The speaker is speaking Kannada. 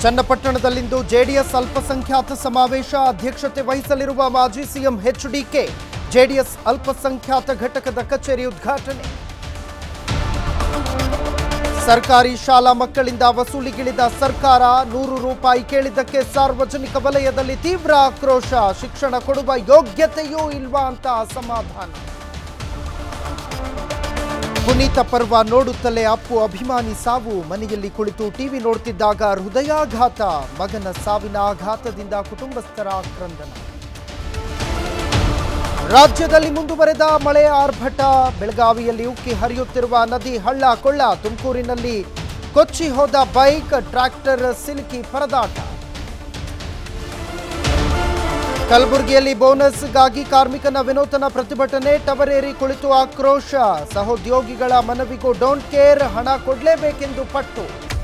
ಚನ್ನಪಟ್ಟಣದಲ್ಲಿಂದು ಜೆಡಿಎಸ್ ಅಲ್ಪಸಂಖ್ಯಾತ ಸಮಾವೇಶ ಅಧ್ಯಕ್ಷತೆ ವಹಿಸಲಿರುವ ಮಾಜಿ ಸಿಎಂ ಎಚ್ಡಿಕೆ ಜೆಡಿಎಸ್ ಅಲ್ಪಸಂಖ್ಯಾತ ಘಟಕದ ಕಚೇರಿ ಉದ್ಘಾಟನೆ ಸರ್ಕಾರಿ ಶಾಲಾ ಮಕ್ಕಳಿಂದ ವಸೂಲಿಗಿಳಿದ ಸರ್ಕಾರ ನೂರು ರೂಪಾಯಿ ಕೇಳಿದ್ದಕ್ಕೆ ಸಾರ್ವಜನಿಕ ವಲಯದಲ್ಲಿ ತೀವ್ರ ಆಕ್ರೋಶ ಶಿಕ್ಷಣ ಕೊಡುವ ಯೋಗ್ಯತೆಯೂ ಇಲ್ವಾ ಅಂತ ಅಸಮಾಧಾನ ಪುನೀತ ಪರ್ವ ನೋಡುತ್ತಲೇ ಅಪ್ಪು ಅಭಿಮಾನಿ ಸಾವು ಮನೆಯಲ್ಲಿ ಕುಳಿತು ಟಿವಿ ನೋಡ್ತಿದ್ದಾಗ ಹೃದಯಾಘಾತ ಮಗನ ಸಾವಿನ ಆಘಾತದಿಂದ ಕುಟುಂಬಸ್ಥರ ಆಕ್ರಂದನ ರಾಜ್ಯದಲ್ಲಿ ಮುಂದುವರೆದ ಮಳೆ ಆರ್ಭಟ ಬೆಳಗಾವಿಯಲ್ಲಿ ಉಕ್ಕಿ ಹರಿಯುತ್ತಿರುವ ನದಿ ಹಳ್ಳ ಕೊಳ್ಳ ತುಮಕೂರಿನಲ್ಲಿ ಕೊಚ್ಚಿ ಹೋದ ಬೈಕ್ ಟ್ರ್ಯಾಕ್ಟರ್ ಸಿಲುಕಿ ಪರದಾಟ ಕಲಬುರಗಿಯಲ್ಲಿ ಬೋನಸ್ಗಾಗಿ ಕಾರ್ಮಿಕನ ವಿನೂತನ ಪ್ರತಿಭಟನೆ ಟವರೇರಿ ಕುಳಿತು ಆಕ್ರೋಶ ಸಹೋದ್ಯೋಗಿಗಳ ಮನವಿಗೂ ಡೋಂಟ್ ಕೇರ್ ಹಣ ಕೊಡಲೇಬೇಕೆಂದು ಪಟ್ಟು